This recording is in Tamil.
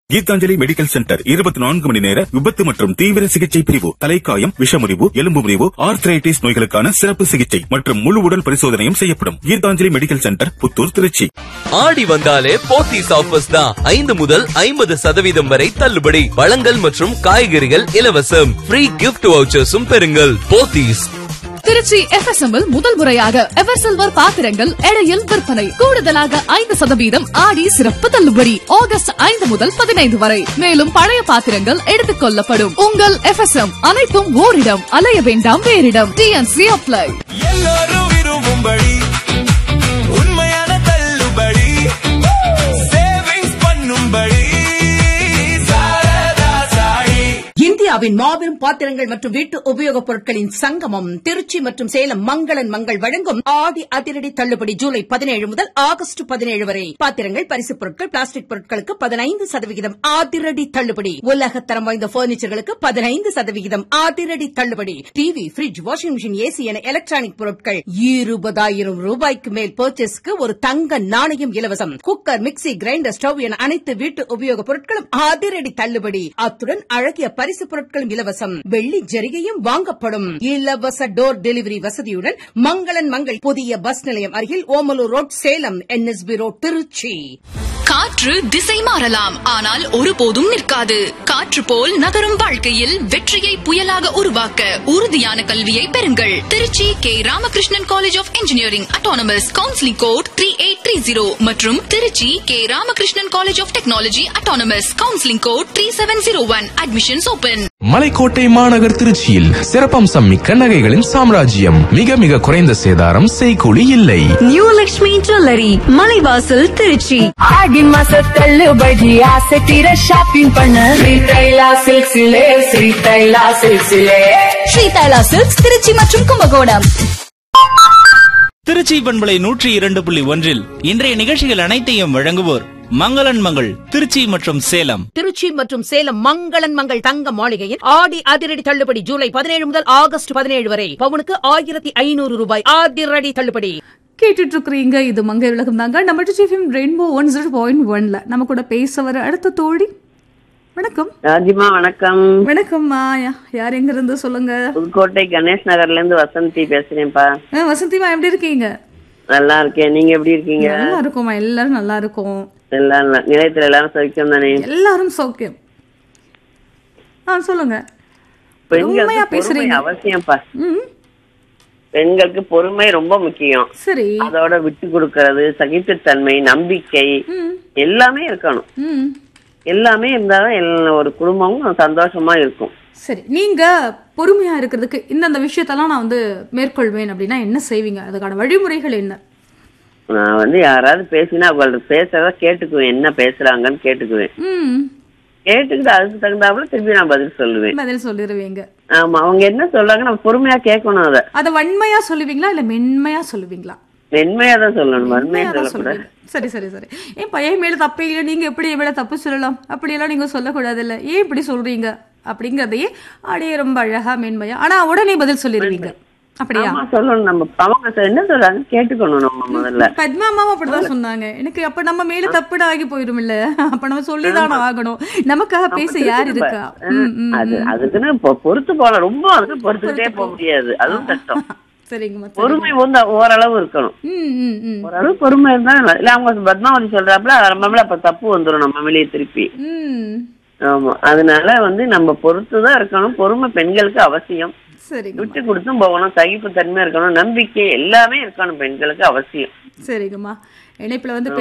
கீதாஞ்சலி மெடிக்கல் சென்டர் இருபத்தி நான்கு மணி நேர விபத்து மற்றும் தீவிர சிகிச்சை பிரிவு தலைக்காயம் விஷமுறிவு எலும்பு முறிவு ஆர்த்ரைட்டிஸ் நோய்களுக்கான சிறப்பு சிகிச்சை மற்றும் முழு உடல் பரிசோதனையும் செய்யப்படும் கீதாஞ்சலி மெடிக்கல் சென்டர் புத்தூர் திருச்சி ஆடி வந்தாலே போத்தீஸ் ஆஃபர்ஸ் தான் ஐந்து முதல் ஐம்பது சதவீதம் வரை தள்ளுபடி பழங்கள் மற்றும் காய்கறிகள் இலவசம் ஃப்ரீ கிஃப்ட் வவுச்சர்ஸும் பெறுங்கள் போத்தீஸ் திருச்சி FSM இல் முதல் முறையாக எவர் சில்வர் பாத்திரங்கள் எடையில் விற்பனை கூடுதலாக ஐந்து சதவீதம் ஆடி சிறப்பு தள்ளுபடி ஆகஸ்ட் ஐந்து முதல் பதினைந்து வரை மேலும் பழைய பாத்திரங்கள் எடுத்துக் கொள்ளப்படும் உங்கள் FSM அனைத்தும் ஓரிடம் அலைய வேண்டாம் வேறிடம் டிஎன்சி அப்ளை எல்லாரும் விரும்பும்படி உண்மையான தள்ளுபடி சேவிங்ஸ் பண்ணும்படி சாரதா சாயி இந்தியாவின் மாபெரும் பாத்திரங்கள் மற்றும் வீட்டு உபயோகப் பொருட்களின் சங்கமம் திருச்சி மற்றும் சேலம் மங்களன் மங்கள் வழங்கும் ஆடி அதிரடி தள்ளுபடி ஜூலை பதினேழு முதல் ஆகஸ்ட் பதினேழு வரை பாத்திரங்கள் பரிசுப் பொருட்கள் பிளாஸ்டிக் பொருட்களுக்கு பதினைந்து சதவிகிதம் அதிரடி தள்ளுபடி உலகத்தரம் வாய்ந்த பர்னிச்சர்களுக்கு பதினைந்து சதவிகிதம் அதிரடி தள்ளுபடி TV fridge washing machine AC என எலக்ட்ரானிக் பொருட்கள் இருபதாயிரம் ரூபாய்க்கு மேல் பர்ச்சேஸ்க்கு ஒரு தங்க நாணயம் இலவசம் குக்கர் மிக்ஸி கிரைண்டர் ஸ்டவ் என அனைத்து வீட்டு உபயோகப் பொருட்களும் அதிரடி தள்ளுபடி அத்துடன் அழகிய பரிசு பொருட்களும் இலவசம் வெள்ளி ஜரிகையும் வாங்கப்படும் இலவச டோர் டெலிவரி வசதியுடன் மங்களன் மங்கள் புதிய பஸ் நிலையம் அருகில் Omalur road Salem NSB road Trichy காற்று திசை மாறலாம் ஆனால் ஒருபோதும் நிற்காது காற்று போல் நகரும் வாழ்க்கையில் வெற்றியை புயலாக உருவாக்க உறுதியான கல்வியை பெறுங்கள் Trichy K Ramakrishnan college of engineering autonomous counselling code three eight three zero மற்றும் Trichy K Ramakrishnan college of technology autonomous counselling code three seven zero one admissions open Malaikottai மாநகர் திருச்சியில் சிறப்பம்சம் மிக்க நகைகளின் சாம்ராஜ்யம் மிக மிக குறைந்த சேதாரம் செய்கூலி இல்லை நியூ லக்ஷ்மி ஜுவல்லரி மலைவாசல் திருச்சி ஆடி மாச தள்ளுபடி ஆசை தீர ஷாப்பிங் பண்ண ஸ்ரீதைலா சில்க்ஸிலே ஸ்ரீதைலா சில்க்ஸிலே ஸ்ரீ தைலா சில்க்ஸ் திருச்சி மற்றும் கும்பகோணம் திருச்சி பண்பலை நூற்றி இரண்டு புள்ளி ஒன்றில் இன்றைய நிகழ்ச்சிகள் அனைத்தையும் வழங்குவோர் மங்களன் மங்கள் திருச்சி மற்றும் சேலம் திருச்சி மற்றும் சேலம் மங்களன் மங்கள் தங்க மாளிகையில் ஆடி அதிரடி தள்ளுபடி ஜூலை பதினேழு முதல் ஆகஸ்ட் பதினேழு வரை பவுனுக்கு ஆயிரத்தி ஐநூறு ரூபாய் அதிரடி தள்ளுபடி கேட்டுட்டு இருக்கிறீங்க இது மங்கை உலகம் தாங்க நம்ம டிஃபிம் ரெயின்போ ஒன் ஜீரோ பாயிண்ட் ஒன்ல நம்ம கூட பேச வர அடுத்த தோழி வணக்கம் ராஜிமா வணக்கம் வணக்கம்மா யா- யார் எங்க இருந்து சொல்லுங்க புதுக்கோட்டை கணேஷ் நகர்ல இருந்து வசந்தி பேசுறேன்ப்பா ஆ, வசந்திமா எப்படி இருக்கீங்க நல்லா இருக்கேன் நீங்க எப்படி இருக்கீங்க நல்லா இருக்கோம்மா எல்லாரும் நல்லா இருக்கும் எல்லாம் ந- நிலையத்துல எல்லாரும் சௌக்கியம் தானே எல்லாரும் சௌக்கியம் ஆ சொல்லுங்க உண்மையா பெண்களுக்கு பொறுமை பேசுறீங்க அவசியம்ப்பா ம் பெண்களுக்கு பொறுமை ரொம்ப முக்கியம் சரி அதோட விட்டு கொடுக்கறது சகிப்புத்தன்மை நம்பிக்கை ம் எல்லாமே இருக்கணும் ம் எல்லாமே இருந்தாதான் எல்லா- ஒரு குடும்பமும் சந்தோஷமா இருக்கும் சரி நீங்க பொறுமையா இருக்கிறதுக்கு இந்தந்த விஷயத்தெல்லாம் நான் வந்து மேற்கொள்வேன் அப்படின்னா என்ன செய்வீங்க அதுக்கான வழிமுறைகள் என்ன நான் வந்து யாராவது பேசினா அவங்கள்ட்ட பேசுறத கேட்டுக்குவேன் என்ன பேசுறாங்கன்னு கேட்டுக்குவேன் ம் கேட்டுக்கிட்டு அதுக்கு தகுந்தாப்புல திருப்பி நான் பதில் சொல்லுவேன் பதில் சொல்லிடுவீங்க ஆமா அவங்க என்ன சொல்றாங்க நம்ம பொறுமையா கேட்கணும் அதை அத வன்மையா சொல்லுவீங்களா இல்ல மென்மையா சொல்லுவீங்களா மென்மையா தான் சொல்லணும் வன்மையா மென்மையா தான் சொல்லக்கூடாது சொல்லுவீங்க சரி சரி சரி ஏன் பையன் மேல தப்பே இல்லை நீங்க எப்படி என் மேல தப்பு சொல்லலாம் அப்படியெல்லாம் நீங்க சொல்லக்கூடாது இல்ல ஏன் இப்படி சொல்றீங்க அப்படிங்கறதையே அப்படியே ரொம்ப அழகா மென்மையா ஆனா உடனே பதில் சொல்லிடுவீங்க அப்படியா ஆமா சொல்லணும் நம்ம அவங்க சொ- என்ன சொல்றாங்க கேட்டுக்கணும் நம்ம முதல்ல பத்மா அம்மாவும் அப்படிதான் சொன்னாங்க எனக்கு அப்ப நம்ம மேல தப்புட ஆகி போயிரும் இல்ல அப்ப நம்ம சொல்லிதானே ஆகணும் நமக்காக பேச யார் இருக்கா ம், ம், அது ம். அதுக்குன்னு பொ- பொறுத்து போகலாம் ரொம்ப அதுக்கு பொறுத்துக்கிட்டே போக முடியாது அதுவும் கஷ்டம் சரிங்கம்மா சரி. பொறுமை வந்து ஓரளவு இருக்கணும் ம் ம் ம் ஓரளவு பொறுமை இருந்தா நல்லா- இல்ல அவங்க பத்மாவதி சொல்றாப்புல நம்ம மேல அப்ப தப்பு வந்துரும் நம்ம மேலேயே திருப்பி ம் ஆமா அதனால வந்து நம்ம பொறுத்துதான் இருக்கணும் பொறுமை பெண்களுக்கு அவசியம் சரிங்க விட்டு கொடுத்தும் போகணும் சகிப்பு தன்மை இருக்கணும் நம்பிக்கை எல்லாமே இருக்கணும் பெண்களுக்கு அவசியம் சரிங்கம்மா இணைப்புல வந்து